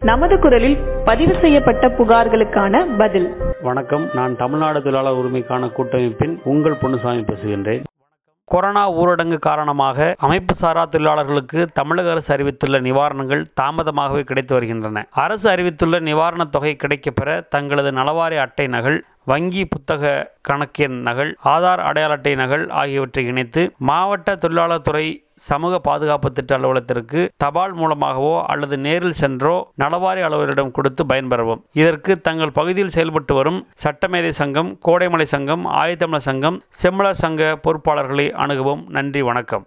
நமது குரலில் பதிவு செய்யப்பட்ட புகார்களுக்கான பதில் வணக்கம் நான் தமிழ்நாடு தொழிலாளர் உரிமைக்கான கூட்டமைப்பின் உங்கள் பொன்னுசாமி பேசுகின்றேன் கொரோனா ஊரடங்கு காரணமாக அமைப்பு சாரா தொழிலாளர்களுக்கு தமிழக அரசு அறிவித்துள்ள நிவாரணங்கள் தாமதமாகவே கிடைத்து வருகின்றன அரசு அறிவித்துள்ள நிவாரணத் தொகை கிடைக்கப்பெற தங்களது நலவாரி அட்டை நகல் வங்கி புத்தக கணக்கெண் நகல் ஆதார் அடையாள அட்டை நகல் ஆகியவற்றை இணைத்து மாவட்ட தொழிலாளர் துறை சமூக பாதுகாப்பு திட்ட அலுவலகத்திற்கு தபால் மூலமாகவோ அல்லது நேரில் சென்றோ நலவாரி அலுவலரிடம் கொடுத்து பயன்பெறவும் இதற்கு தங்கள் பகுதியில் செயல்பட்டு வரும் சட்டமேதை சங்கம் கோடைமலை சங்கம் ஆயத்தமிழர் சங்கம் செம்மலர் சங்க பொறுப்பாளர்களை அணுகவும் நன்றி வணக்கம்